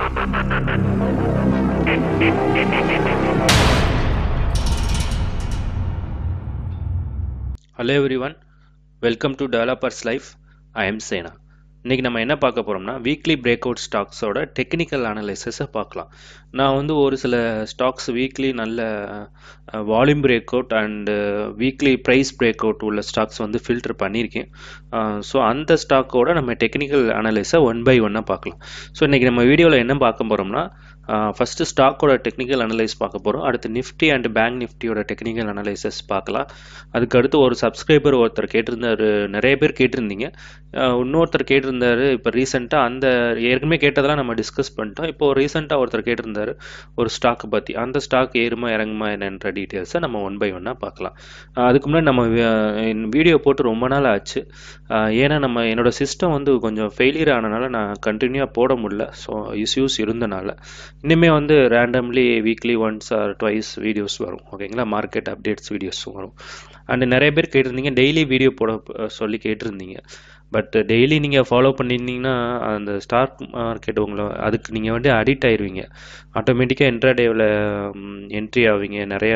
hello everyone welcome to developers life I am Sena இன்றைக்கி நம்ம என்ன பார்க்க போகிறோம்னா வீக்லி பிரேக் அவுட் ஸ்டாக்ஸோட டெக்னிக்கல் அனலைசஸை பார்க்கலாம் நான் வந்து ஒரு சில ஸ்டாக்ஸ் வீக்லி நல்ல volume breakout and weekly price breakout உள்ள ஸ்டாக்ஸ் வந்து ஃபில்டர் பண்ணியிருக்கேன் ஸோ அந்த ஸ்டாக்கோட நம்ம டெக்னிக்கல் அனலைஸை ஒன் பை ஒன்னாக பார்க்கலாம் ஸோ இன்றைக்கி நம்ம வீடியோவில் என்ன பார்க்க போகிறோம்னா ஃபஸ்ட்டு ஸ்டாக்கோட டெக்னிக்கல் அனலைஸ் பார்க்க போகிறோம் அடுத்து நிஃப்டி அண்ட் பேங்க் நிஃப்டியோட டெக்னிக்கல் அனலைசஸ் பார்க்கலாம் அதுக்கு அடுத்து ஒரு சப்ஸ்கிரைபர் ஒருத்தர் கேட்டிருந்தார் நிறைய பேர் கேட்டிருந்தீங்க இன்னொருத்தர் கேட்டிருந்தாரு இப்போ ரீசெண்டாக அந்த ஏற்கனவே கேட்டதெல்லாம் நம்ம டிஸ்கஸ் பண்ணிட்டோம் இப்போ ரீசெண்டாக ஒருத்தர் கேட்டிருந்தாரு ஒரு ஸ்டாக்கை பற்றி அந்த ஸ்டாக் ஏறுமா இறங்குமா என்னன்ற டீட்டெயில்ஸை நம்ம ஒன் பை ஒன்னாக பார்க்கலாம் அதுக்கு முன்னாடி நம்ம வீடியோ போட்டு ரொம்ப நாள் ஆச்சு ஏன்னா நம்ம என்னோட சிஸ்டம் வந்து கொஞ்சம் ஃபெயிலியர் ஆனனால நான் கண்டினியூவாக போட முடியல ஸோ இஷ்யூஸ் இருந்தனால இனிமேல் வந்து randomly weekly once or twice videos வரும் ஓகேங்களா மார்க்கெட் அப்டேட்ஸ் வீடியோஸும் வரும் அண்ட் நிறைய பேர் கேட்டிருந்தீங்க டெய்லி வீடியோ போட சொல்லி கேட்டிருந்தீங்க பட் டெய்லி நீங்கள் ஃபாலோ பண்ணியிருந்தீங்கன்னா அந்த ஸ்டாக் மார்க்கெட் உங்களை அதுக்கு நீங்கள் வந்து அடிக்ட் ஆயிடுவீங்க ஆட்டோமேட்டிக்காக இன்ட்ராடேவில் என்ட்ரி ஆவீங்க நிறைய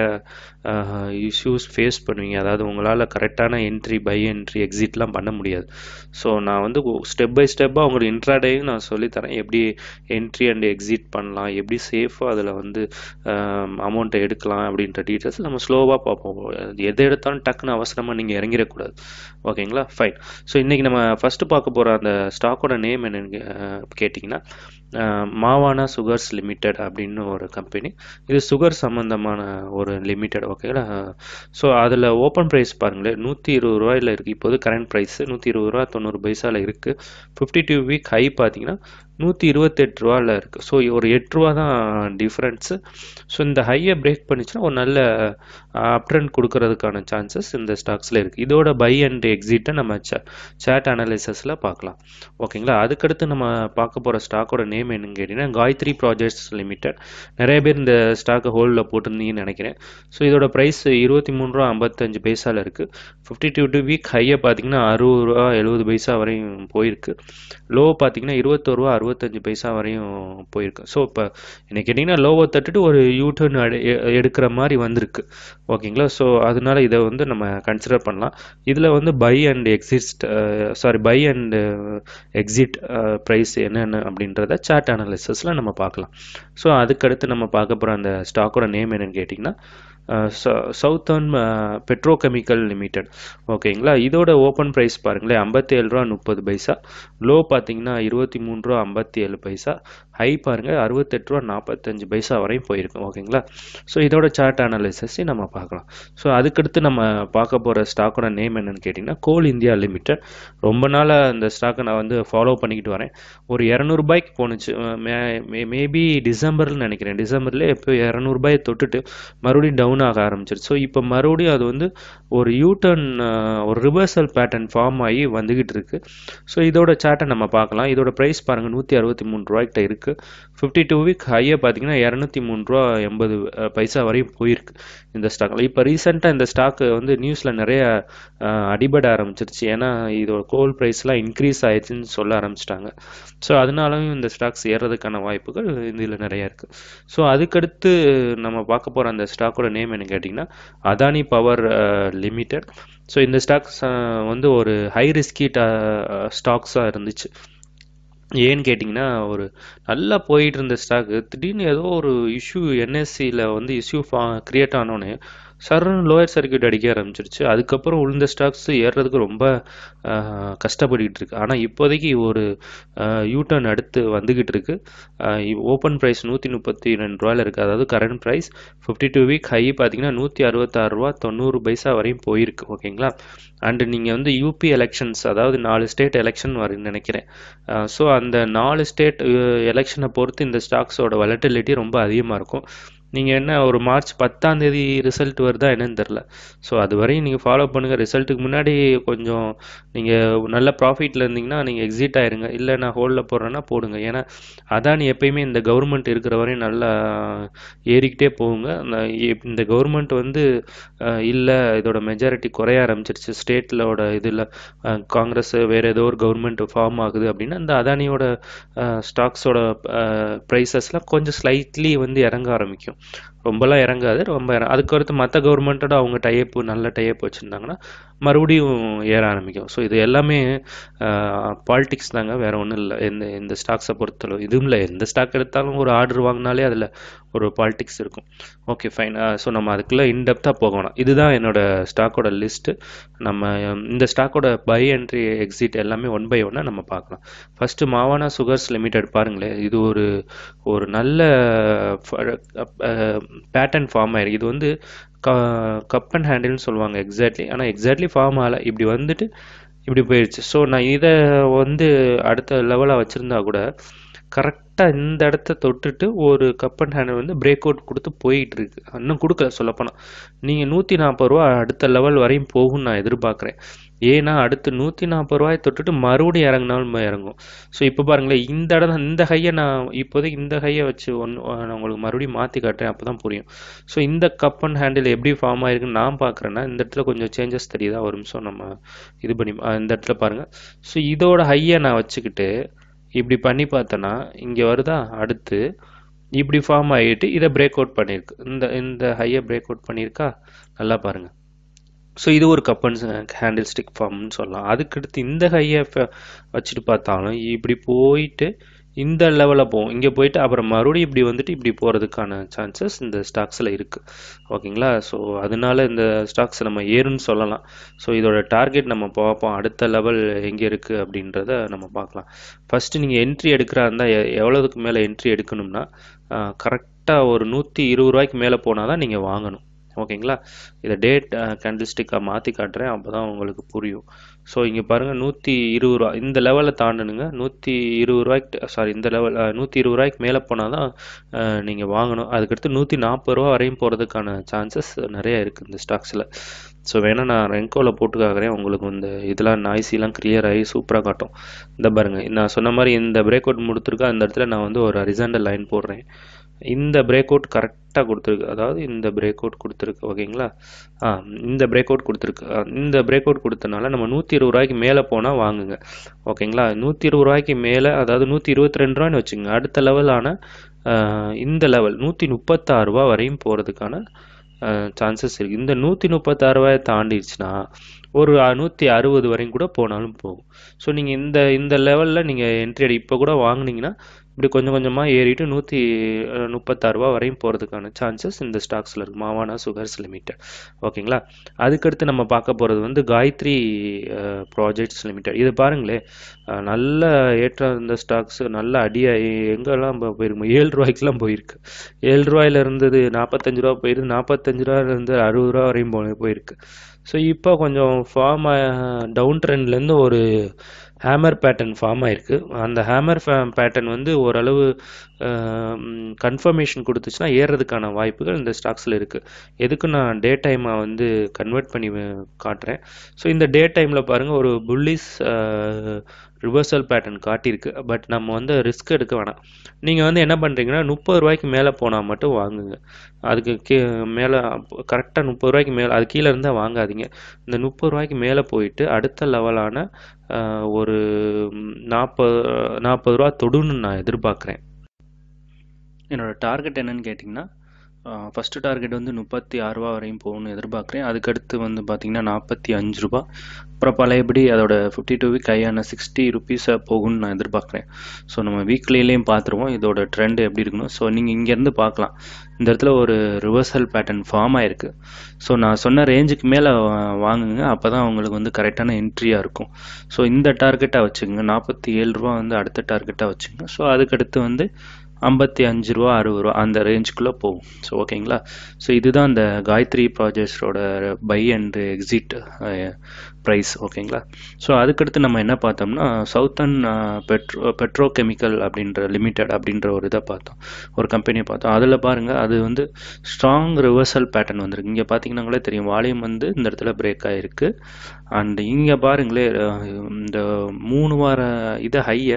இஷ்யூஸ் ஃபேஸ் பண்ணுவீங்க அதாவது உங்களால் கரெக்டான என்ட்ரி பை என்ட்ரி எக்ஸிட்லாம் பண்ண முடியாது ஸோ நான் வந்து ஸ்டெப் பை ஸ்டெப்பாக உங்களுக்கு இன்ட்ராடேயும் நான் சொல்லித்தரேன் எப்படி என்ட்ரி அண்ட் எக்ஸிட் பண்ணலாம் எப்படி சேஃபாக அதில் வந்து அமௌண்ட்டை எடுக்கலாம் அப்படின்ற டீட்டெயில்ஸ் நம்ம ஸ்லோவாக பார்ப்போம் எதை எடுத்தாலும் டக்குன்னு அவசரமாக நீங்கள் இறங்கிடக்கூடாது ஓகேங்களா ஃபைன் ஸோ இன்றைக்கி நம்ம ஃபஸ்ட்டு பார்க்க போகிற அந்த ஸ்டாக்கோட நேம் என்னன்னு கேட்டிங்கன்னா மாவானா சுகர்ஸ் லிமிடெட் அப்படின்னு ஒரு கம்பெனி இது சுகர் சம்மந்தமான ஒரு லிமிடெட் ஓகேங்களா ஸோ அதில் ஓப்பன் ப்ரைஸ் பாருங்களேன் நூற்றி இருபது ரூபாயில் இருக்குது இப்போது கரண்ட் ப்ரைஸ் நூற்றி இருபது ரூபா தொண்ணூறு பைசாவில் இருக்குது ஃபிஃப்டி டூ வீக் ஹை பார்த்தீங்கன்னா நூற்றி இருபத்தெட்டு ரூபாவில் இருக்குது ஸோ ஒரு எட்டு ரூபா தான் டிஃப்ரென்ஸு ஸோ இந்த ஹையை பிரேக் பண்ணிச்சுன்னா ஒரு நல்ல அப்ட்ரெண்ட் கொடுக்கறதுக்கான சான்சஸ் இந்த ஸ்டாக்ஸில் இருக்குது இதோட பை அண்ட் எக்ஸிட்டை நம்ம சேட் அனலைசஸில் பார்க்கலாம் ஓகேங்களா அதுக்கடுத்து நம்ம பார்க்க போகிற ஸ்டாக்கோட நேம் என்னன்னு கேட்டிங்கன்னா காயத்ரி ப்ராஜெக்ட்ஸ் லிமிடெட் நிறைய பேர் இந்த ஸ்டாக்கை ஹோல்டில் போட்டிருந்தீங்கன்னு நினைக்கிறேன் ஸோ இதோட ப்ரைஸ் இருபத்தி மூணு ரூபா ஐம்பத்தஞ்சு பைசாவில் இருக்குது ஃபிஃப்டி டூ டூ வீக் ஹையை பார்த்தீங்கன்னா அறுபது ரூபா எழுபது பைசா வரையும் போயிருக்கு லோ பார்த்தீங்கன்னா இருபத்தோரு ரூபா அறுபத்தஞ்சு பைசா வரையும் போயிருக்கு ஸோ இப்போ என்ன கேட்டிங்கன்னா லோவை தட்டுட்டு ஒரு யூட்டர்ன் எடுக்கிற மாதிரி வந்திருக்கு ஓகேங்களா ஸோ அதனால இதை வந்து நம்ம கன்சிடர் பண்ணலாம் இதில் வந்து buy and exit sorry buy and exit price என்னென்ன அப்படின்றத சார்ட் அனாலிசிஸில் நம்ம பார்க்கலாம் ஸோ அதுக்கடுத்து நம்ம பார்க்க போகிற அந்த ஸ்டாக்கோட நேம் என்னன்னு கேட்டிங்கன்னா சவுத்தர்ன் பெட்ரோகெமிக்கல் லிமிடெட் ஓகேங்களா இதோட ஓப்பன் ப்ரைஸ் பாருங்களேன் ஐம்பத்தி ஏழு ரூபா முப்பது பைசா லோ பார்த்தீங்கன்னா இருபத்தி மூணு ரூபா ஐம்பத்தி ஏழு பைசா ஹை பாருங்கள் அறுபத்தெட்டு ரூபா நாற்பத்தஞ்சு பைசா வரையும் போயிருக்கும் ஓகேங்களா ஸோ இதோட சார்ட் அனாலிசிஸையும் நம்ம பார்க்கலாம் ஸோ அதுக்கடுத்து நம்ம பார்க்க போகிற ஸ்டாக்கோட நேம் என்னன்னு கேட்டிங்கன்னா கோல் இந்தியா லிமிடெட் ரொம்ப நாளாக அந்த ஸ்டாக்கை நான் வந்து ஃபாலோ பண்ணிக்கிட்டு வரேன் ஒரு இரநூறுபாய்க்கு போணுச்சு மேபி டிசம்பர்னு நினைக்கிறேன் டிசம்பர்லேயே இப்போ இரநூறுபாயை தொட்டுட்டு மறுபடியும் டவுன் ஆக ஆரம்பிச்சிருச்சு ஸோ இப்போ மறுபடியும் அது வந்து ஒரு யூட்டர்ன் ஒரு ரிவர்சல் பேட்டர்ன் ஃபார்ம் ஆகி வந்துக்கிட்டு இருக்கு ஸோ இதோட சார்ட்டை நம்ம பார்க்கலாம் இதோட ப்ரைஸ் பாருங்கள் நூற்றி அறுபத்தி மூணு ரூபாய்கிட்ட இருக்குது ஃபிஃப்டி டூ வீக் ஹையை பார்த்தீங்கன்னா இரநூத்தி மூணு ரூபா எண்பது பைசா வரையும் போயிருக்கு இந்த ஸ்டாக்கில் இப்போ ரீசெண்டாக இந்த ஸ்டாக்கு வந்து நியூஸில் நிறைய அடிபட ஆரம்பிச்சிருச்சு ஏன்னா இதோட கோல் ப்ரைஸ்லாம் இன்க்ரீஸ் ஆயிடுச்சுன்னு சொல்ல ஆரம்பிச்சிட்டாங்க ஸோ அதனாலும் இந்த ஸ்டாக்ஸ் ஏறதுக்கான வாய்ப்புகள் இதில் நிறையா இருக்குது ஸோ அதுக்கடுத்து நம்ம பார்க்க போகிற அந்த ஸ்டாக்கோட நேம் என்ன கேட்டிங்கன்னா அதானி பவர் லிமிடெட் ஸோ இந்த ஸ்டாக்ஸ் வந்து ஒரு ஹை ரிஸ்கி ஸ்டாக்ஸாக இருந்துச்சு ஏன்னு கேட்டிங்கன்னா ஒரு நல்லா போயிட்டு இருந்த ஸ்டாக்கு திடீர்னு ஏதோ ஒரு இஷ்யூ என்எஸ்சியில் வந்து இஷ்யூ ஃபா க்ரியேட் ஆனோடனே சர்ன்னு லோயர் சர்க்கியூட் அடிக்க ஆரம்பிச்சிருச்சு அதுக்கப்புறம் உளுந்த ஸ்டாக்ஸ் ஏறுறதுக்கு ரொம்ப கஷ்டப்பட்டுக்கிட்டு இருக்கு ஆனால் இப்போதைக்கு ஒரு யூட்டர்ன் அடுத்து வந்துக்கிட்டு இருக்கு ஓப்பன் ப்ரைஸ் நூற்றி முப்பத்தி ரெண்டு ரூபாயில் இருக்குது அதாவது current price fifty two week high பார்த்தீங்கன்னா நூற்றி அறுபத்தாறு ரூபா தொண்ணூறு பைசா வரையும் போயிருக்கு ஓகேங்களா அண்டு நீங்கள் வந்து யூபி எலெக்ஷன்ஸ் அதாவது நாலு ஸ்டேட் எலெக்ஷன் வரும்னு நினைக்கிறேன் ஸோ அந்த நாலு ஸ்டேட் எலெக்ஷனை பொறுத்து இந்த ஸ்டாக்ஸோட வலட்டிலிட்டி ரொம்ப அதிகமாக இருக்கும் நீங்கள் என்ன ஒரு மார்ச் பத்தாம் தேதி ரிசல்ட் வருதா என்னன்னு தெரில ஸோ அது வரையும் நீங்கள் ஃபாலோ பண்ணுங்கள் ரிசல்ட்டுக்கு முன்னாடி கொஞ்சம் நீங்கள் நல்ல ப்ராஃபிட்டில் இருந்தீங்கன்னா நீங்கள் எக்ஸிட் ஆயிருங்க இல்லை நான் ஹோல்டில் போடுறேன்னா போடுங்க ஏன்னா அதானி எப்பயுமே இந்த கவர்மெண்ட் இருக்கிற வரையும் நல்லா ஏறிக்கிட்டே போகுங்க அந்த இப்- இந்த கவர்மெண்ட் வந்து இல்லை இதோட மெஜாரிட்டி குறைய ஆரம்பிச்சிருச்சு ஸ்டேட்லோட இதில் காங்கிரஸ் வேறு ஏதோ ஒரு கவர்மெண்ட் ஃபார்ம் ஆகுது அப்படின்னா இந்த அதானியோட ஸ்டாக்ஸோட ப்ரைஸஸ்லாம் கொஞ்சம் ஸ்லைட்லி வந்து இறங்க ஆரம்பிக்கும் ரொம்பலாம் இறங்காது ரொம்ப இற அதுக்கு அடுத்து மற்ற கவர்மெண்ட்டோட அவங்க டைப் நல்ல டைப் வச்சுருந்தாங்கன்னா மறுபடியும் ஏற ஆரம்பிக்கும் ஸோ இது எல்லாமே பாலிடிக்ஸ் தாங்க வேற ஒன்றும் இல்லை இந்த இந்த ஸ்டாக்ஸை பொறுத்தளவு இதுவும் இல்லை எந்த ஸ்டாக் எடுத்தாலும் ஒரு ஆர்டர் வாங்கினாலே அதில் ஒரு பாலிடிக்ஸ் இருக்கும் ஓகே ஃபைன் ஸோ நம்ம அதுக்குள்ளே இன்டெப்த்தாக போக வேணாம் இதுதான் என்னோட ஸ்டாக்கோட லிஸ்ட்டு நம்ம ஹம், இந்த ஸ்டாக்கோட பை என்ட்ரி எக்ஸிட் எல்லாமே ஒன் பை ஒன்னாக நம்ம பார்க்கலாம் ஃபஸ்ட்டு மாவானா சுகர்ஸ் லிமிடெட் பாருங்களேன் இது ஒரு ஒரு நல்ல பேட்டர்ன் ஃபார்ம் ஆயிருக்கு இது வந்து கப் அண்ட் ஹேண்டில்னு சொல்லுவாங்க எக்ஸாக்ட்லி ஆனால் எக்ஸாக்ட்லி ஃபார்ம் ஆகலை இப்படி வந்துட்டு இப்படி போயிடுச்சு ஸோ நான் இதை வந்து அடுத்த லெவலாக வச்சுருந்தா கூட கரெக்டாக இந்த இடத்த தொட்டுட்டு ஒரு கப் அண்ட் ஹேண்டில் வந்து பிரேக் அவுட் கொடுத்து போயிட்டு இருக்கு இன்னும் கொடுக்கல சொல்லப்போனால் நீங்கள் நூற்றி நாற்பது ரூபா அடுத்த லெவல் வரையும் போகும்னு நான் எதிர்பார்க்குறேன் ஏன்னா அடுத்து நூற்றி நாற்பது ரூபாய் தொட்டுட்டு மறுபடியும் இறங்கினாலும் இறங்கும் ஸோ இப்போ பாருங்களேன் இந்த இடம் இந்த ஹையை நான் இப்போதைக்கு இந்த ஹையை வச்சு ஒன்று நான் உங்களுக்கு மறுபடியும் மாற்றி காட்டுறேன் அப்போ தான் புரியும் ஸோ இந்த கப் அண்ட் ஹேண்டில் எப்படி ஃபார்ம் ஆயிருக்குன்னு நான் பார்க்குறேன்னா இந்த இடத்துல கொஞ்சம் சேஞ்சஸ் தெரியுதா ஒரு நிமிஷம் நம்ம இது பண்ணி ஆ, இந்த இடத்துல பாருங்கள் ஸோ இதோட ஹையை நான் வச்சுக்கிட்டு இப்படி பண்ணி பார்த்தேன்னா இங்கே வருதா அடுத்து இப்படி ஃபார்ம் ஆகிட்டு இதை பிரேக் அவுட் பண்ணியிருக்கு இந்த இந்த ஹையை பிரேக் அவுட் பண்ணியிருக்கா நல்லா பாருங்கள் ஸோ இது ஒரு கப் அண்ட் ஹேண்டில் ஸ்டிக் ஃபார்ம்னு சொல்லலாம் அதுக்கடுத்து இந்த ஹையை வச்சுட்டு பார்த்தாலும் இப்படி போயிட்டு இந்த லெவலில் போகும் இங்கே போயிட்டு அப்புறம் மறுபடியும் இப்படி வந்துட்டு இப்படி போகிறதுக்கான சான்சஸ் இந்த ஸ்டாக்ஸில் இருக்குது ஓகேங்களா ஸோ அதனால இந்த ஸ்டாக்ஸ் நம்ம ஏறுன்னு சொல்லலாம் ஸோ இதோட டார்கெட் நம்ம பார்ப்போம் அடுத்த லெவல் எங்கே இருக்குது அப்படின்றத நம்ம பார்க்கலாம் ஃபஸ்ட்டு நீங்கள் என்ட்ரி எடுக்கிறா இருந்தால் எவ்வளோதுக்கு மேலே என்ட்ரி எடுக்கணும்னா கரெக்டாக ஒரு நூற்றி இருபது ரூபாய்க்கு மேலே போனால் தான் நீங்கள் வாங்கணும் ஓகேங்களா இதை டேட் கேண்டில்ஸ்டிக்காக மாற்றி காட்டுறேன் அப்போ தான் உங்களுக்கு புரியும் ஸோ இங்கே பாருங்கள் நூற்றி இருபது ரூபா இந்த லெவலில் தாண்டணுங்க நூற்றி இருபது ரூபாய்க்கு சாரி இந்த லெவல் நூற்றி இருபது ரூபாய்க்கு மேலே போனால் தான் நீங்கள் வாங்கணும் அதுக்கடுத்து நூற்றி நாற்பது ரூபா வரையும் போகிறதுக்கான சான்சஸ் நிறைய இருக்குது இந்த ஸ்டாக்ஸில் ஸோ வேணால் நான் ரெங்கோவில் போட்டு காக்குறேன் உங்களுக்கு இந்த இதெல்லாம் நாய்ஸிலாம் கிளியர் ஆகி சூப்பராக காட்டும் இந்த பாருங்கள் நான் சொன்ன மாதிரி இந்த பிரேக் அவுட் முடித்திருக்கா அந்த இடத்துல நான் வந்து ஒரு ஹரிசாண்டல் லைன் போடுறேன் இந்த பிரேக் அவுட் கரெக்டாக கொடுத்துருக்கு அதாவது இந்த பிரேக் அவுட் கொடுத்துருக்கு ஓகேங்களா ஆ இந்த பிரேக் அவுட் கொடுத்துருக்கு ஆ, இந்த பிரேக் அவுட் கொடுத்தனால நம்ம நூற்றி இருபது ரூபாய்க்கு மேலே போனால் வாங்குங்க ஓகேங்களா நூற்றி இருபது ரூபாய்க்கு மேலே அதாவது நூற்றி இருபத்தி ரெண்டு ரூபான்னு வச்சுங்க அடுத்த லெவலான இந்த லெவல் நூற்றி முப்பத்தாறு ரூபா வரையும் போகிறதுக்கான சான்சஸ் இருக்குது இந்த நூற்றி முப்பத்தாறு ரூபாயை தாண்டிடுச்சுன்னா ஒரு நூற்றி அறுபது வரையும் கூட போனாலும் போகும் ஸோ நீங்கள் இந்த இந்த லெவலில் நீங்கள் என்ட்ரி அடி இப்போ கூட வாங்குனீங்கன்னா இப்படி கொஞ்சம் கொஞ்சமாக ஏறிட்டு நூற்றி முப்பத்தாறு ரூபா வரையும் போகிறதுக்கான சான்சஸ் இந்த ஸ்டாக்ஸில் இருக்குது மாவானா சுகர்ஸ் லிமிடெட் ஓகேங்களா அதுக்கடுத்து நம்ம பார்க்க போகிறது வந்து காயத்ரி ப்ராஜெக்ட்ஸ் லிமிடெட் இது பாருங்களேன் அஹ், நல்ல ஏற்றம் இருந்த ஸ்டாக்ஸ் நல்ல அடியாகி எங்கெல்லாம் போ- போயிருக்கு ஏழு ரூபாய்க்குலாம் போயிருக்கு ஏழு ரூபாயில இருந்தது நாற்பத்தஞ்சு ரூபா போயிருக்கு நாற்பத்தஞ்சு ரூபாயில இருந்து அறுபது ரூபா வரையும் போய் போயிருக்கு ஸோ இப்போ கொஞ்சம் ஃபார்ம் டவுன் ட்ரெண்ட்லேருந்து ஒரு ஹேமர் பேட்டர்ன் ஃபார்ம் ஆயிருக்கு அந்த ஹேமர் பேட்டர்ன் வந்து ஓரளவு கன்ஃபர்மேஷன் கொடுத்துச்சுன்னா ஏறுறதுக்கான வாய்ப்புகள் இந்த ஸ்டாக்ஸில் இருக்குது எதுக்கு நான் டே டைமை வந்து கன்வெர்ட் பண்ணி அஹ், காட்டுறேன் ஸோ இந்த டே டைமில் பாருங்கள் ஒரு புல்லிஸ் ரிவர்சல் பேட்டர்ன் காட்டியிருக்கு பட் நம்ம வந்து ரிஸ்க் எடுக்க வேணாம் நீங்கள் வந்து என்ன பண்ணுறீங்கன்னா முப்பது ரூபாய்க்கு மேலே போனால் மட்டும் வாங்குங்க அதுக்கு கீ மேலே கரெக்டாக முப்பது ரூபாய்க்கு மேலே அது கீழே இருந்தால் வாங்காதீங்க இந்த முப்பது ரூபாய்க்கு மேலே போயிட்டு அடுத்த லெவலான ஒரு நாற்பது நாற்பது ரூபா தொடுன்னு நான் எதிர்பார்க்குறேன் என்னோட டார்கெட் என்னன்னு கேட்டிங்கன்னா ஃபஸ்ட்டு டார்கெட் வந்து முப்பத்தி ஆறு ரூபா வரையும் போகணும்னு எதிர்பார்க்குறேன் அதுக்கடுத்து வந்து பார்த்திங்கன்னா நாற்பத்தி அஞ்சு ரூபா அப்புறம் பழையபடி அதோட ஃபிஃப்டி டூ வீக் கையான சிக்ஸ்டி ருபீஸாக போகும்னு நான் எதிர்பார்க்குறேன் ஸோ நம்ம வீக்லிலையும் பார்த்துருவோம் இதோட ட்ரெண்ட் எப்படி இருக்கணும் ஸோ நீங்கள் இங்கேருந்து பார்க்கலாம் இந்த இடத்துல ஒரு ரிவர்சல் பேட்டர்ன் ஃபார்ம் ஆயிருக்கு ஸோ நான் சொன்ன ரேஞ்சுக்கு மேலே வாங்குங்க அப்போ தான் உங்களுக்கு வந்து கரெக்டான என்ட்ரியாக இருக்கும் ஸோ இந்த டார்கெட்டாக வச்சுக்கோங்க நாற்பத்தி ஏழு ரூபா வந்து அடுத்த டார்கெட்டாக வச்சுக்கோங்க ஸோ அதுக்கடுத்து வந்து ஐம்பத்தி அஞ்சு ரூபா அறுபது ரூபா அந்த ரேஞ்சுக்குள்ளே போகும் ஸோ ஓகேங்களா ஸோ இதுதான் இந்த காயத்ரி ப்ராஜெக்ட்ஸோட பை அண்ட் எக்ஸிட் ப்ரைஸ் ஓகேங்களா ஸோ அதுக்கடுத்து நம்ம என்ன பார்த்தோம்னா சவுத்தன் பெட்ரோ பெட்ரோ கெமிக்கல் அப்படின்ற லிமிடெட் அப்படின்ற ஒரு இதை பார்த்தோம் ஒரு கம்பெனியை பார்த்தோம் அதில் பாருங்கள் அது வந்து ஸ்ட்ராங் ரிவர்சல் பேட்டர்ன் வந்திருக்கு இங்கே பார்த்தீங்கன்னாங்களே தெரியும் வால்யூம் வந்து இந்த இடத்துல பிரேக் ஆகிருக்கு அண்ட் இங்கே பாருங்களே அஹ் இந்த மூணு வார இதை ஹையை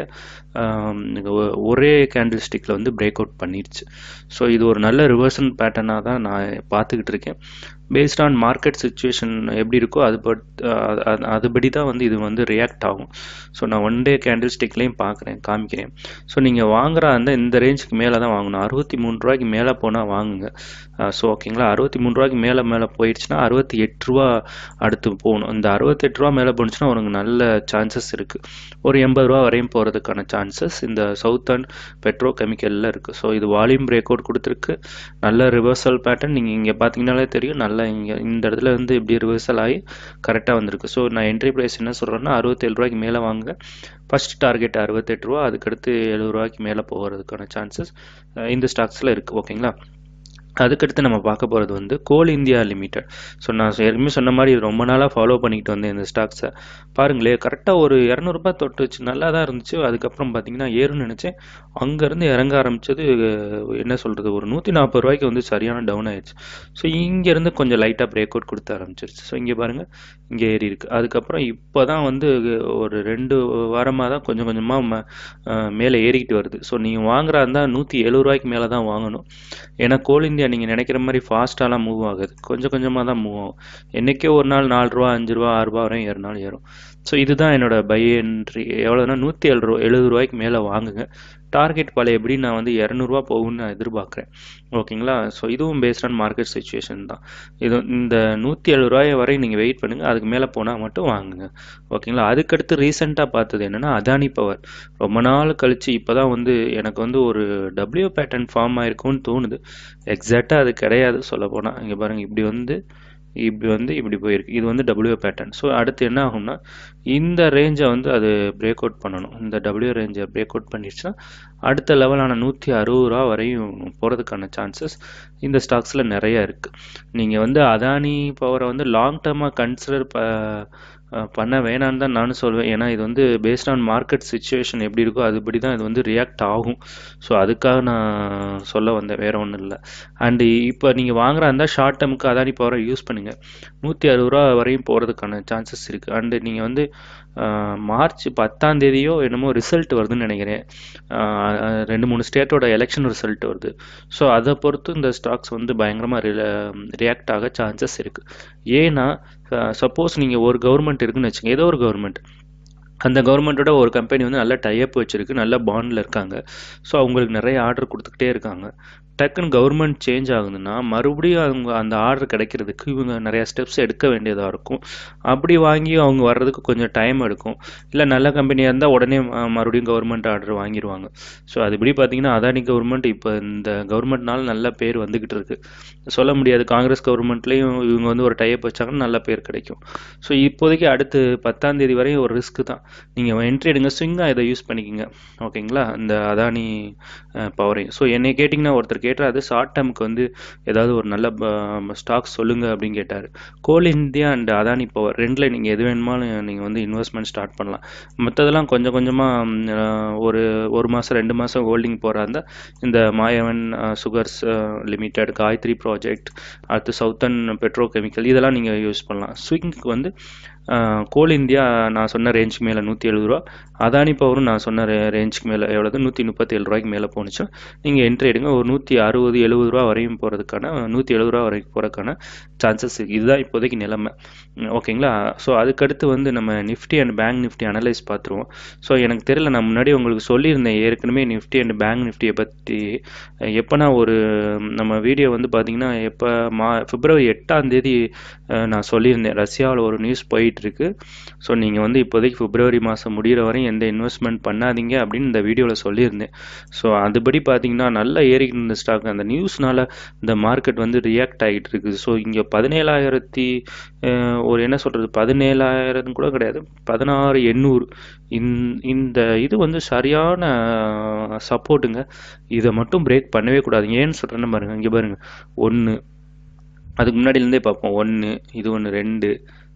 ஒரே கேண்டில் ஸ்டிக்கில் வந்து பிரேக் அவுட் பண்ணிடுச்சு ஸோ இது ஒரு நல்ல ரிவர்சல் பேட்டர்னாக தான் நான் பார்த்துக்கிட்டு இருக்கேன் பேஸ்ட் ஆன் மார்க்கெட் சுச்சுவேஷன் எப்படி இருக்கோ அது பட் அது- அது- அதுபடி தான் வந்து இது வந்து ரியாக்ட் ஆகும் ஸோ நான் ஒன் டே கேண்டில் ஸ்டிக்லேயும் பார்க்குறேன் காமிக்கிறேன் ஸோ நீங்கள் வாங்குற அந்த இந்த ரேஞ்சுக்கு மேலே தான் வாங்கணும் அறுபத்தி மூணு ரூபாய்க்கு மேலே போனால் வாங்குங்க ஸோ ஓகேங்களா அறுபத்தி மூணு ரூபாய்க்கு மேலே மேலே போயிடுச்சுன்னா அறுபத்தி எட்டு ரூபா அடுத்து போகணும் இந்த அறுபத்தெட்டு ரூபா மேலே போணுச்சுன்னா உனக்கு நல்ல சான்சஸ் இருக்குது ஒரு எண்பது ரூபா வரையும் போகிறதுக்கான சான்சஸ் இந்த சவுத்தர்ன் பெட்ரோ கெமிக்கலில் இருக்குது ஸோ இது வால்யூம் பிரேக் அவுட் கொடுத்துருக்கு நல்ல ரிவர்சல் பேட்டர்ன் நீங்கள் இங்கே பார்த்தீங்கனாலே தெரியும் நல்லா இங்கே இந்த இடத்துல வந்து இப்படி ரிவர்சல் ஆகி கரெக்டாக வந்திருக்கு ஸோ நான் என்ட்ரி ப்ரைஸ் என்ன சொல்கிறேன்னா அறுபத்தேழு ரூபாய்க்கு மேலே வாங்க ஃபர்ஸ்ட் டார்கெட் அறுபத்தெட்டு ரூபா அதுக்கடுத்து எழுபது ரூபாய்க்கு மேலே போகிறதுக்கான சான்சஸ் இந்த ஸ்டாக்ஸில் இருக்குது ஓகேங்களா அதுக்கடுத்து நம்ம பார்க்க போகிறது வந்து கோல் இந்தியா லிமிடெட் ஸோ நான் ஏற்கனவே சொன்ன மாதிரி இது ரொம்ப நாளாக ஃபாலோ பண்ணிக்கிட்டு வந்தேன் இந்த ஸ்டாக்ஸை பாருங்களேன் கரெக்டாக ஒரு இரநூறுபா தொட்டுச்சு நல்லா தான் இருந்துச்சு அதுக்கப்புறம் பார்த்தீங்கன்னா ஏறும்னு நினச்சேன் அங்கேருந்து இறங்க ஆரம்பிச்சது அஹ், என்ன சொல்கிறது ஒரு நூற்றி நாற்பது ரூபாய்க்கு வந்து சரியான டவுன் ஆயிடுச்சு ஸோ இங்கேருந்து கொஞ்சம் லைட்டாக பிரேக் அவுட் கொடுத்து ஆரம்பிச்சிருச்சு ஸோ இங்கே பாருங்கள் இங்கே ஏறி இருக்கு அதுக்கப்புறம் இப்போ தான் வந்து ஒரு ரெண்டு வாரமாக தான் கொஞ்சம் கொஞ்சமாக மேலே ஏறிக்கிட்டு வருது ஸோ நீங்கள் வாங்குறா இருந்தால் நூற்றி எழுபது ரூபாய்க்கு மேலே தான் வாங்கணும் ஏன்னா கோல் இந்தியா நீங்கள் நினைக்கிற மாதிரி ஃபாஸ்ட்டாலாம் மூவ் ஆகுது கொஞ்சம் கொஞ்சமாக தான் மூவ் ஆகும் என்றைக்கே ஒரு நாள் நாலு ரூபா அஞ்சு ரூபா ஆறு ரூபா வரையும் ஏறினாலும் ஏறும் ஸோ இதுதான் என்னோட பை என்ட்ரி எவ்வளோனா நூற்றி ஏழு ரூபா எழுபது ரூபாய்க்கு மேலே வாங்குங்க டார்கெட் பழைய எப்படி நான் வந்து இரநூறுவா போகும்னு நான் எதிர்பார்க்குறேன் ஓகேங்களா ஸோ இதுவும் பேஸ்ட் ஆன் மார்க்கெட் சுச்சுவேஷன் தான் இது இந்த நூற்றி எழுபது ரூபாய் வரை நீங்கள் வெயிட் பண்ணுங்கள் அதுக்கு மேலே போனால் மட்டும் வாங்குங்க ஓகேங்களா அதுக்கடுத்து ரீசெண்டாக பார்த்தது என்னென்னா அதானி பவர் ரொம்ப நாள் கழிச்சு இப்போ தான் வந்து எனக்கு வந்து ஒரு டபிள்யூ பேட்டர்ன் ஃபார்ம் ஆயிருக்கும்னு தோணுது எக்ஸாக்டாக அது கிடையாது சொல்ல போனால் இங்கே பாருங்கள் இப்படி வந்து இப்படி வந்து இப்படி போயிருக்கு இது வந்து டபிள்யூ பேட்டர்ன் ஸோ அடுத்து என்ன ஆகும்னா இந்த ரேஞ்சை வந்து அது பிரேக் அவுட் பண்ணணும் இந்த டபிள்யூ ரேஞ்சை பிரேக் அவுட் பண்ணிடுச்சுன்னா அடுத்த லெவலான நூற்றி அறுபது ரூபா வரையும் போகிறதுக்கான சான்சஸ் இந்த ஸ்டாக்ஸில் நிறைய இருக்குது நீங்கள் வந்து அதானி பவரை வந்து லாங் டேர்மாக கன்சிடர் ப அஹ் பண்ண வேணான்னு தான் நானும் சொல்வேன் ஏன்னா இது வந்து பேஸ்ட் ஆன் மார்க்கெட் சுச்சுவேஷன் எப்படி இருக்கோ அதுபடி தான் இது வந்து ரியாக்ட் ஆகும் ஸோ அதுக்காக நான் சொல்ல வந்தேன் வேற ஒன்றும் இல்லை அண்டு இப்போ நீங்கள் வாங்குறா இருந்தால் ஷார்ட் டேர்முக்கு அதானி பவரை யூஸ் பண்ணுங்கள் நூற்றி அறுபது ரூபா வரையும் போகிறதுக்கான சான்சஸ் இருக்குது அண்டு நீங்கள் வந்து அஹ், மார்ச் பத்தாம் தேதியோ என்னமோ ரிசல்ட் வருதுன்னு நினைக்கிறேன் அஹ், அஹ், ரெண்டு மூணு ஸ்டேட்டோட எலெக்ஷன் ரிசல்ட் வருது ஸோ அதை பொறுத்து இந்த ஸ்டாக்ஸ் வந்து பயங்கரமாக ரியாக்ட் ஆக சான்சஸ் இருக்குது ஏன்னா சப்போஸ் நீங்கள் ஒரு கவர்மெண்ட் இருக்குன்னு வச்சுங்க ஏதோ ஒரு கவர்மெண்ட் அந்த கவர்மெண்ட்டோட ஒரு கம்பெனி வந்து நல்ல டைப் வச்சிருக்கு நல்ல பாண்டில் இருக்காங்க ஸோ அவங்களுக்கு நிறைய ஆர்டர் கொடுத்துக்கிட்டே இருக்காங்க டக்குன்னு கவர்மெண்ட் சேஞ்ச் ஆகுதுன்னா மறுபடியும் அவங்க அந்த ஆர்டர் கிடைக்கிறதுக்கு இவங்க நிறைய ஸ்டெப்ஸ் எடுக்க வேண்டியதாக இருக்கும் அப்படி வாங்கி அவங்க வர்றதுக்கு கொஞ்சம் டைம் எடுக்கும் இல்லை நல்ல கம்பெனியாக இருந்தால் உடனே ம- மறுபடியும் கவர்மெண்ட் ஆர்டர் வாங்கிடுவாங்க ஸோ அதுபடி பார்த்தீங்கன்னா அதானி கவர்மெண்ட் இப்போ இந்த கவர்மெண்ட்னால நல்ல பேர் வந்துக்கிட்டு இருக்கு சொல்ல முடியாது காங்கிரஸ் கவர்மெண்ட்லேயும் இவங்க வந்து ஒரு டைப் வச்சாங்கன்னா நல்ல பேர் கிடைக்கும் ஸோ இப்போதைக்கு அடுத்து பத்தாம் தேதி வரையும் ஒரு ரிஸ்க் தான் நீங்கள் என்ட்ரி எடுங்க ஸ்விங்காக இதை யூஸ் பண்ணிக்கோங்க ஓகேங்களா இந்த அதானி பவரையும் ஸோ என்னை கேட்டிங்கன்னா ஒருத்தர் கேட்டார் ஷார்ட் டேர்முக்கு வந்து ஏதாவது ஒரு நல்ல ஸ்டாக் சொல்லுங்க அப்படின்னு கேட்டார் coal India and Adani power ரெண்டில் நீங்கள் எது வேணுமாலும் நீங்கள் வந்து இன்வெஸ்ட்மெண்ட் ஸ்டார்ட் பண்ணலாம் மற்றதெல்லாம் கொஞ்சம் கொஞ்சமாக ஒரு ஒரு மாதம் ரெண்டு மாதம் ஹோல்டிங் போகிறா இருந்தால் இந்த Mayavan sugars limited Gayatri project அடுத்து சவுத்தன் பெட்ரோ கெமிக்கல் இதெல்லாம் நீங்கள் யூஸ் பண்ணலாம் ஸ்விங்க்கு வந்து அஹ், கோல் இந்தியா நான் சொன்ன ரேஞ்சுக்கு மேலே நூற்றி எழுபது ரூபா அதானி பவரும் நான் சொன்ன ரே ரேஞ்சுக்கு மேலே எவ்வளவு நூற்றி முப்பத்தேழு ரூபாய்க்கு மேலே போணுச்சு நீங்கள் என்ட்ரி எடுங்க ஒரு நூற்றி அறுபது எழுபது ரூபா வரையும் போகிறதுக்கான நூற்றி எழுபது ரூபா வரைக்கும் போகிறதுக்கான சான்சஸ் இருக்குது இதுதான் இப்போதைக்கு நிலைமை ம், ஓகேங்களா ஸோ அதுக்கடுத்து வந்து நம்ம nifty and bank nifty analyse பார்த்துருவோம் ஸோ எனக்கு தெரியல நான் முன்னாடி உங்களுக்கு சொல்லியிருந்தேன் ஏற்கனவே நிஃப்டி அண்ட் பேங்க் நிஃப்டியை பற்றி எப்போனா ஒரு நம்ம வீடியோ வந்து பார்த்தீங்கன்னா எப்போ மா பிப்ரவரி எட்டாம் தேதி அஹ், நான் சொல்லியிருந்தேன் ரஷ்யாவில் ஒரு நியூஸ் போயிட்டு இருக்கு ஸோ நீங்கள் வந்து இப்போதைக்கு பிப்ரவரி மாதம் முடிகிற வரையும் எந்த இன்வெஸ்ட்மெண்ட் பண்ணாதீங்க அப்படின்னு இந்த வீடியோவில் சொல்லியிருந்தேன் ஸோ அதுபடி பார்த்தீங்கன்னா நல்லா ஏறிக்கிட்டு இருந்த ஸ்டாக் அந்த நியூஸ்னால இந்த மார்க்கெட் வந்து ரியாக்ட் ஆகிட்டு இருக்கு ஸோ இங்கே பதினேழாயிரத்தி அஹ், ஒரு என்ன சொல்கிறது பதினேழாயிரம் கூட கிடையாது பதினாறு எண்ணூறு இந்த இந்த இது வந்து சரியான சப்போர்ட்டுங்க இதை மட்டும் பிரேக் பண்ணவே கூடாது ஏன்னு சொல்கிறேன்னு பாருங்க இங்கே பாருங்க ஒன்று அதுக்கு முன்னாடிலேருந்தே பார்ப்போம் ஒன்று இது ஒன்று ரெண்டு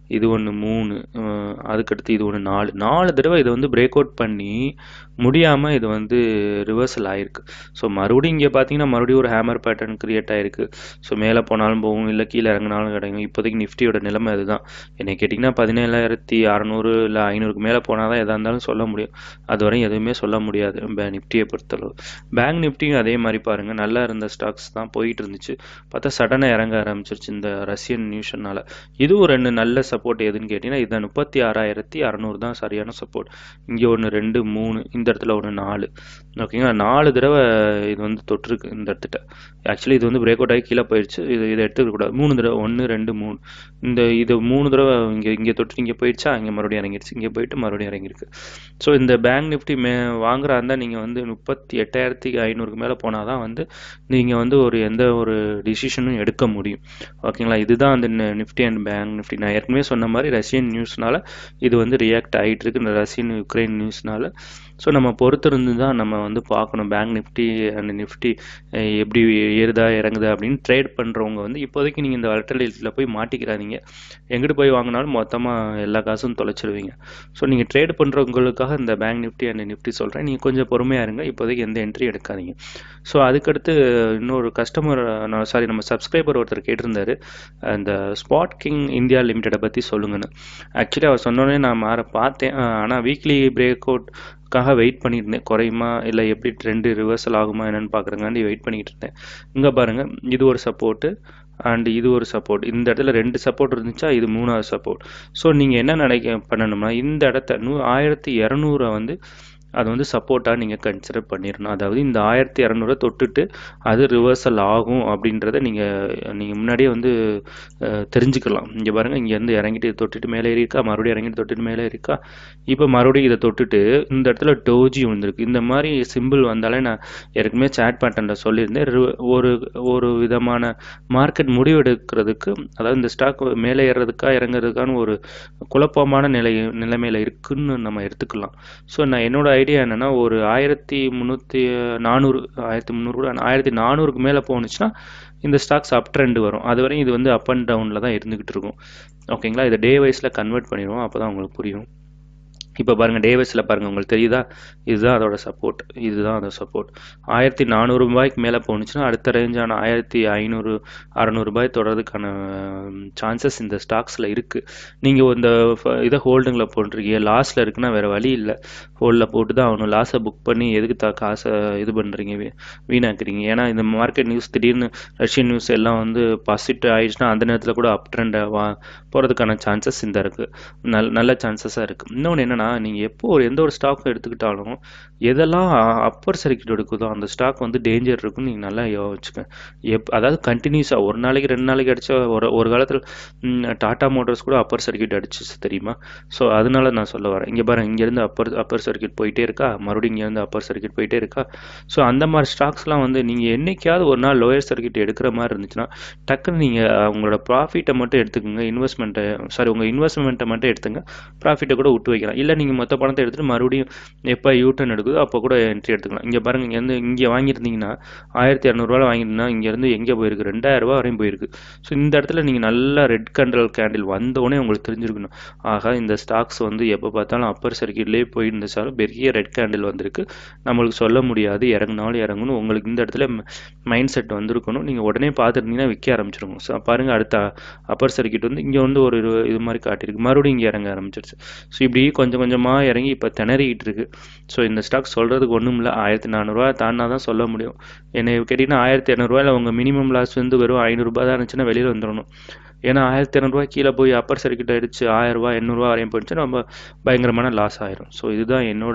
இது ஒன்று மூணு அதுக்கடுத்து இது ஒன்று நாலு நாலு தடவை இதை வந்து பிரேக் அவுட் பண்ணி முடியாமல் இது வந்து ரிவர்சல் ஆயிருக்கு ஸோ மறுபடியும் இங்கே பார்த்தீங்கன்னா மறுபடியும் ஒரு ஹேமர் பேட்டர்ன் கிரியேட் ஆயிருக்கு ஸோ மேலே போனாலும் போகும் இல்லை கீழே இறங்கினாலும் கிடைக்கும் இப்போதைக்கு நிஃப்டியோட நிலைமை அதுதான் என்னை கேட்டிங்கன்னா பதினேழாயிரத்தி அறநூறு இல்லை ஐநூறுக்கு மேலே போனால் தான் எதாக இருந்தாலும் சொல்ல முடியும் அது வரையும் எதுவுமே சொல்ல முடியாது பே நிஃப்டியை பொறுத்தளவு பேங்க் நிஃப்டியும் அதே மாதிரி பாருங்கள் நல்லா இருந்த ஸ்டாக்ஸ் தான் போயிட்டு இருந்துச்சு பார்த்தா சடனாக இறங்க ஆரம்பிச்சிருச்சு இந்த ரஷ்யன் நியூஷனால் இதுவும் ரெண்டு நல்ல சப்போர்ட் எதுன்னு கேட்டிங்கன்னா இதுதான் முப்பத்தி ஆறாயிரத்தி அறநூறு தான் சரியான சப்போர்ட் இங்கே ஒன்று ரெண்டு மூணு இந்த இடத்துல ஒன்று நாலு ஓகேங்களா நாலு தடவை இது வந்து தொட்டிருக்கு இந்த இடத்துட்ட ஆக்சுவலி இது வந்து பிரேக் அவுட் ஆகி கீழே போயிடுச்சு இது இதை எடுத்துக்க கூடாது மூணு தடவை ஒன்று ரெண்டு மூணு இந்த இது மூணு தடவை இங்கே இங்கே தொட்டு இங்கே போயிடுச்சா இங்கே மறுபடியும் இறங்கிடுச்சு இங்கே போயிட்டு மறுபடியும் இறங்கியிருக்கு ஸோ இந்த பேங்க் நிஃப்டி மே வாங்குறா இருந்தால் நீங்கள் வந்து முப்பத்தி எட்டாயிரத்தி ஐநூறுக்கு மேலே போனால் தான் வந்து நீங்கள் வந்து ஒரு எந்த ஒரு டிசிஷனும் எடுக்க முடியும் ஓகேங்களா இதுதான் அந்த நிஃப்டி அண்ட் பேங்க் நிஃப்டி நான் ஏற்கனவே சொன்ன மாதிரி ரஷ்யன் நியூஸ்னால இது வந்து ரியாக்ட் ஆகிட்டு இருக்கு இந்த ரஷ்யன் யுக்ரைன் நியூஸ்னால ஸோ நம்ம பொறுத்திருந்து தான் நம்ம வந்து பார்க்கணும் பேங்க் நிஃப்டி அண்ட் நிஃப்டி எப்படி ஏறுதா இறங்குதா அப்படின்னு ட்ரேட் பண்ணுறவங்க வந்து இப்போதைக்கு நீங்கள் இந்த வளட்டலிட்டியில் போய் மாட்டிக்கிறாதீங்க எங்கிட்டு போய் வாங்கினாலும் மொத்தமாக எல்லா காசும் தொலைச்சிருவீங்க ஸோ நீங்கள் ட்ரேட் பண்ணுறவங்களுக்காக இந்த பேங்க் நிஃப்டி அண்ட் நிஃப்டி சொல்கிறேன் நீங்கள் கொஞ்சம் பொறுமையாக இருங்க இப்போதைக்கு எந்த என்ட்ரி எடுக்காதீங்க ஸோ அதுக்கடுத்து இன்னொரு கஸ்டமர் சாரி நம்ம சப்ஸ்கிரைபர் ஒருத்தர் கேட்டிருந்தாரு அந்த ஸ்பாட் கிங் இந்தியா லிமிட்டடை பற்றி சொல்லுங்கன்னு ஆக்சுவலி அவர் சொன்னோடனே நான் மாற பார்த்தேன் ஆனால் வீக்லி பிரேக் அவுட் காக வெயிட் பண்ணியிருந்தேன் குறையுமா இல்லை எப்படி ட்ரெண்டு ரிவர்சல் ஆகுமா என்னன்னு பார்க்குறங்காண்டி வெயிட் பண்ணிக்கிட்டு இருந்தேன் இங்கே பாருங்கள் இது ஒரு சப்போர்ட்டு அண்ட் இது ஒரு சப்போர்ட் இந்த இடத்துல ரெண்டு சப்போர்ட் இருந்துச்சா இது மூணாவது சப்போர்ட் ஸோ நீங்கள் என்ன நினைக்க பண்ணணும்னா இந்த இடத்த நூ ஆயிரத்தி இரநூறை வந்து அது வந்து சப்போர்ட்டாக நீங்கள் கன்சிடர் பண்ணிடணும் அதாவது இந்த ஆயிரத்தி இரநூறை தொட்டுட்டு அது ரிவர்சல் ஆகும் அப்படின்றத நீங்கள் நீங்கள் முன்னாடியே வந்து தெரிஞ்சுக்கலாம் இங்கே பாருங்கள் இங்கேருந்து இறங்கிட்டு தொட்டுட்டு மேலே இருக்கா மறுபடியும் இறங்கிட்டு தொட்டுட்டு மேலே இருக்கா இப்போ மறுபடியும் இதை தொட்டுட்டு இந்த இடத்துல டோஜி வந்திருக்கு இந்த மாதிரி சிம்பிள் வந்தாலே நான் ஏற்கனவே சேட் பேட்டர்னில் சொல்லியிருந்தேன் ஒரு ஒரு விதமான மார்க்கெட் முடிவெடுக்கிறதுக்கு அதாவது இந்த ஸ்டாக் மேலே ஏறுறதுக்கா இறங்குறதுக்கான ஒரு குழப்பமான நிலை நிலைமையில் இருக்குன்னு நம்ம எடுத்துக்கலாம் ஸோ நான் என்னோட ஐடியா என்னென்னா ஒரு ஆயிரத்தி முந்நூற்றி நானூறு ஆயிரத்தி முந்நூறு கூட ஆயிரத்தி நானூறுக்கு மேலே போணுச்சுன்னா இந்த ஸ்டாக்ஸ் அப் ட்ரெண்ட் வரும் அது வரையும் இது வந்து அப் அண்ட் டவுனில் தான் இருந்துக்கிட்டு இருக்கும் ஓகேங்களா இதை டே வைஸில் கன்வெர்ட் பண்ணிடுவோம் அப்போ தான் உங்களுக்கு புரியும் இப்போ பாருங்கள் டேவஸில் பாருங்கள் உங்களுக்கு தெரியுதா இதுதான் அதோட சப்போர்ட் இதுதான் அதோட சப்போர்ட் ஆயிரத்தி நானூறு ரூபாய்க்கு மேலே போணுச்சுன்னா அடுத்த ரேஞ்சான ஆயிரத்தி ஐநூறு அறநூறுபாய் தொடர்றதுக்கான சான்சஸ் இந்த ஸ்டாக்ஸில் இருக்குது நீங்கள் இந்த இதை ஹோல்டுங்கில் போட்டிருக்கீங்க லாஸில் இருக்குன்னா வேறு வழி இல்லை ஹோல்டில் போட்டு தான் ஆகணும் லாஸை புக் பண்ணி எதுக்கு த காசை இது பண்ணுறீங்க வீணாக்குறீங்க ஏன்னா இந்த மார்க்கெட் நியூஸ் திடீர்னு ரஷ்யன் நியூஸ் எல்லாம் வந்து பாசிட்டிவ் ஆயிடுச்சுன்னா அந்த நேரத்தில் கூட அப் ட்ரெண்டை வா போகிறதுக்கான சான்சஸ் இந்த இருக்குது நல் நல்ல சான்சஸாக இருக்குது இன்னொன்று என்னென்னா நீங்கள் எப்போ ஒரு எந்த ஒரு ஸ்டாக் எடுத்துக்கிட்டாலும் எதெல்லாம் அப்பர் சர்க்கியூட் எடுக்குதோ அந்த ஸ்டாக் வந்து டேஞ்சர் இருக்குன்னு நீங்கள் நல்லா யோசிச்சுக்க எப் அதாவது கண்டினியூஸாக ஒரு நாளைக்கு ரெண்டு நாளைக்கு அடிச்சா ஒரு ஒரு காலத்தில் டாடா மோட்டார்ஸ் கூட அப்பர் சர்க்கியூட் அடிச்சிச்சு தெரியுமா ஸோ அதனால நான் சொல்ல வரேன் இங்கே பாருங்க இங்கேருந்து அப்பர் அப்பர் சர்க்கியூட் போயிட்டே இருக்கா மறுபடியும் இங்கேருந்து அப்பர் சர்க்கியூட் போயிட்டே இருக்கா ஸோ அந்த மாதிரி ஸ்டாக்ஸ்லாம் வந்து நீங்கள் என்னைக்காவது ஒரு நாள் லோயர் சர்க்கியூட் எடுக்கிற மாதிரி இருந்துச்சுன்னா டக்குன்னு நீங்கள் உங்களோட ப்ராஃபிட்டை மட்டும் எடுத்துக்கோங்க இன்வெஸ்ட்மெண்ட்டை சாரி உங்கள் இன்வெஸ்ட்மெண்ட்டை மட்டும் எடுத்துங்க ப்ராஃபிட்டை கூட விட்டு வைக்கலாம் இல்லை நீங்கள் மொத்த பணத்தை எடுத்துகிட்டு மறுபடியும் எப்போ யூட்டன் எடுக்குதோ அப்போ கூட என்ட்ரி எடுத்துக்கலாம் இங்கே பாருங்கள் இங்கேருந்து இங்கே வாங்கியிருந்தீங்கன்னா ஆயிரத்தி இரநூறுவா வாங்கியிருந்தா இங்கேருந்து எங்கே போயிருக்கு ரெண்டாயிரரூபா வரையும் போயிருக்கு ஸோ இந்த இடத்துல நீங்கள் நல்லா ரெட் கண்ட்ரல் கேண்டில் வந்தோடனே உங்களுக்கு தெரிஞ்சிருக்கணும் ஆகா இந்த ஸ்டாக்ஸ் வந்து எப்போ பார்த்தாலும் அப்பர் சர்க்கியூட்லேயே போயிருந்துச்சாலும் பெரிய ரெட் கேண்டில் வந்திருக்கு நம்மளுக்கு சொல்ல முடியாது இறங்கினாலும் இறங்கணும் உங்களுக்கு இந்த இடத்துல மைண்ட் செட் வந்திருக்கணும் நீங்கள் உடனே பார்த்துருந்தீங்கன்னா விற்க ஆரம்பிச்சிருங்க ஸோ பாருங்கள் அடுத்த அப்பர் சர்க்கியூட் வந்து இங்கே வந்து ஒரு இது மாதிரி காட்டியிருக்கு மறுபடியும் இங்கே இறங்க ஆரம்பிச்சிருச்சு ஸோ இப்படி கொஞ்சம் கொஞ்சமாக இறங்கி இப்போ திணறிக்கிட்டு இருக்கு ஸோ இந்த ஸ்டாக் சொல்கிறதுக்கு ஒன்றும் இல்லை ஆயிரத்தி நானூறுரூவா தாண்டினா தான் சொல்ல முடியும் என்னை கேட்டிங்கன்னா ஆயிரத்தி இரநூறுவாயில் உங்கள் மினிமம் லாஸ் வந்து வெறும் ஐநூறுரூபா தான் இருந்துச்சுன்னா வெளியில் வந்துடணும் ஏன்னா ஆயிரத்தி இரநூறுவா கீழே போய் அப்பர் சர்க்கியூட் அடிச்சு ஆயிரரூபா எண்ணூறுவா வரையும் போயிடுச்சுன்னா ரொம்ப பயங்கரமான லாஸ் ஆயிரும் ஸோ இதுதான் என்னோட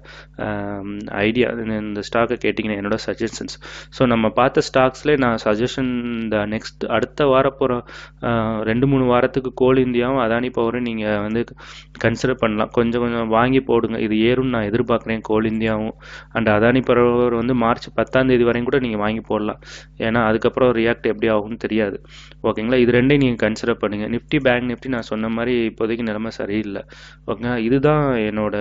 ஐடியா இந்த ஸ்டாக்கை கேட்டிங்கன்னா என்னோட சஜஷன்ஸ் ஸோ நம்ம பார்த்த ஸ்டாக்ஸ்லேயே நான் சஜஷன் இந்த நெக்ஸ்ட் அடுத்த வார போகிற ரெண்டு மூணு வாரத்துக்கு கோல் இந்தியாவும் அதானி பவரும் நீங்கள் வந்து கன்சிடர் பண்ணலாம் கொஞ்சம் கொஞ்சம் வாங்கி போடுங்க இது ஏறும்னு நான் எதிர்பார்க்குறேன் கோல் இந்தியாவும் அண்ட் அதானி பவர் வந்து மார்ச் பத்தாம் தேதி வரையும் கூட நீங்கள் வாங்கி போடலாம் ஏன்னா அதுக்கப்புறம் ரியாக்ட் எப்படி ஆகும்னு தெரியாது ஓகேங்களா இது ரெண்டையும் நீங்கள் நீங்கள் கன்சிடர் பண்ணுங்கள் நிஃப்டி பேங்க் நிஃப்டி நான் சொன்ன மாதிரி இப்போதைக்கு நிலைமை சரியில்லை ஓகேங்களா இதுதான் என்னோட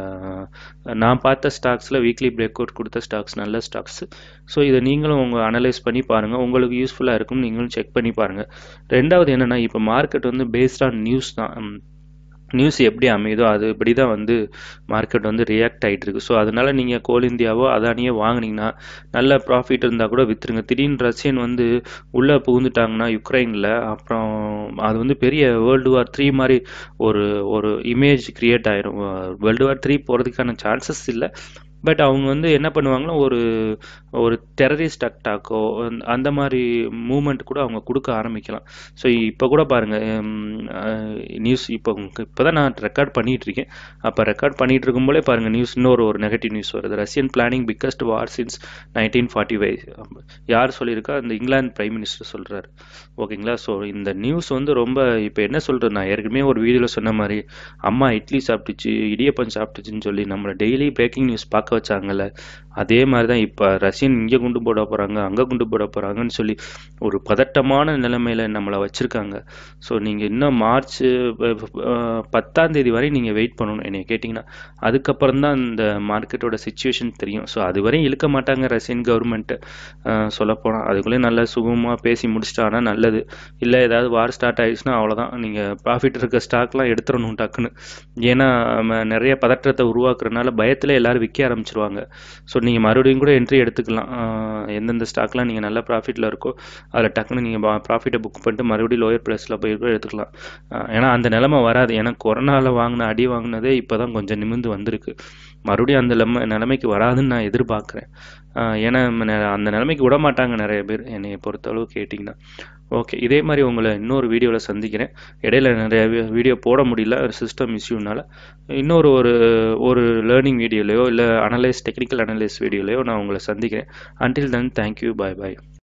நான் பார்த்த ஸ்டாக்ஸில் வீக்லி பிரேக் அவுட் கொடுத்த ஸ்டாக்ஸ் நல்ல ஸ்டாக்ஸ் ஸோ இதை நீங்களும் உங்கள் அனலைஸ் பண்ணி பாருங்கள் உங்களுக்கு யூஸ்ஃபுல்லாக இருக்கும் நீங்களும் செக் பண்ணி பாருங்கள் ரெண்டாவது என்னென்னா இப்போ மார்க்கெட் வந்து பேஸ்ட் ஆன் நியூஸ் தான் நியூஸ் எப்படி அமையுதோ அது இப்படி தான் வந்து மார்க்கெட் வந்து ரியாக்ட் ஆகிட்டு இருக்கு ஸோ அதனால நீங்கள் கோல் இந்தியாவோ அதானியோ வாங்கினீங்கன்னா நல்ல ப்ராஃபிட் இருந்தால் கூட விற்றுருங்க திடீர்னு ரஷ்யன் வந்து உள்ளே புகுந்துட்டாங்கன்னா யுக்ரைனில் அப்புறம் அது வந்து பெரிய வேர்ல்டு வார் த்ரீ மாதிரி ஒரு ஒரு இமேஜ் கிரியேட் ஆயிரும் வேர்ல்டு வார் த்ரீ போகிறதுக்கான சான்சஸ் இல்லை பட் அவங்க வந்து என்ன பண்ணுவாங்கன்னா ஒரு ஒரு டெரரிஸ்ட் அட்டாக்கோ அந்த மாதிரி மூமெண்ட் கூட அவங்க கொடுக்க ஆரம்பிக்கலாம் ஸோ இப்போ கூட பாருங்கள் நியூஸ் இப்போ இப்போ தான் நான் ரெக்கார்ட் பண்ணிகிட்டு இருக்கேன் அப்போ ரெக்கார்ட் பண்ணிகிட்டு இருக்கும்போதே பாருங்கள் நியூஸ் இன்னொரு ஒரு நெகட்டிவ் நியூஸ் வருது Russian planning biggest war since nineteen forty five யார் சொல்லியிருக்கா அந்த இங்கிலாந்து பிரைம் மினிஸ்டர் சொல்கிறாரு ஓகேங்களா ஸோ இந்த நியூஸ் வந்து ரொம்ப இப்போ என்ன சொல்கிறது நான் ஏற்கனவே ஒரு வீடியோவில் சொன்ன மாதிரி அம்மா இட்லி சாப்பிட்டுச்சு இடியப்பன் சாப்பிட்டுச்சுன்னு சொல்லி நம்மளை டெய்லி பிரேக்கிங் நியூஸ் பார்க்க வச்சாங்கல்ல அதே மாதிரி தான் இப்போ ரஷ்யன் இங்கே குண்டு போட போகிறாங்க அங்கே குண்டு போட போகிறாங்கன்னு சொல்லி ஒரு பதட்டமான நிலைமையில் நம்மளை வச்சுருக்காங்க ஸோ நீங்கள் இன்னும் மார்ச் பத்தாம் தேதி வரை நீங்கள் வெயிட் பண்ணணும் என்னை கேட்டிங்கன்னா அதுக்கப்புறம் தான் இந்த மார்க்கெட்டோட சுச்சுவேஷன் தெரியும் ஸோ அது வரையும் இழுக்க மாட்டாங்க ரஷ்யன் கவர்மெண்ட்டு சொல்லப்போனால் அதுக்குள்ளே நல்லா சுகமாக பேசி முடிச்சிட்டானா நல்லது இல்லை ஏதாவது வார் ஸ்டார்ட் ஆயிடுச்சுன்னா அவ்வளோதான் நீங்கள் ப்ராஃபிட் இருக்க ஸ்டாக்லாம் எடுத்துடணும் டக்குன்னு ஏன்னா நிறைய பதற்றத்தை உருவாக்குறதுனால பயத்தில் எல்லோரும் விற்க ஆரம்பிச்சிருவாங்க ஸோ நீங்கள் மறுபடியும் கூட என்ட்ரி எடுத்துக்கலாம் எந்தெந்த ஸ்டாக்லாம் நீங்கள் நல்ல ப்ராஃபிட்டில் இருக்கோ அதில் டக்குன்னு நீங்கள் ப்ராஃபிட்டை புக் பண்ணிட்டு மறுபடியும் லோயர் ப்ரைஸில் போய் கூட எடுத்துக்கலாம் ஏன்னா அந்த நிலமை வராது ஏன்னா கொரோனாவில் வாங்கின அடி வாங்கினதே இப்போ தான் கொஞ்சம் நிமிந்து வந்திருக்கு மறுபடியும் அந்த நிலைமை நிலைமைக்கு வராதுன்னு நான் எதிர்பார்க்குறேன் ஏன்னா அந்த நிலைமைக்கு விட மாட்டாங்க நிறைய பேர் என்னை பொறுத்தளவு கேட்டிங்கன்னா ஓகே இதே மாதிரி உங்களை இன்னொரு வீடியோவில் சந்திக்கிறேன் இடையில நிறைய வீடியோ போட முடியல ஒரு சிஸ்டம் இஷ்யூனால இன்னொரு ஒரு ஒரு லேர்னிங் வீடியோலையோ இல்லை அனலைஸ் டெக்னிக்கல் அனலைஸ் வீடியோலையோ நான் உங்களை சந்திக்கிறேன் அன்டில் தென் தேங்க்யூ பாய் பாய்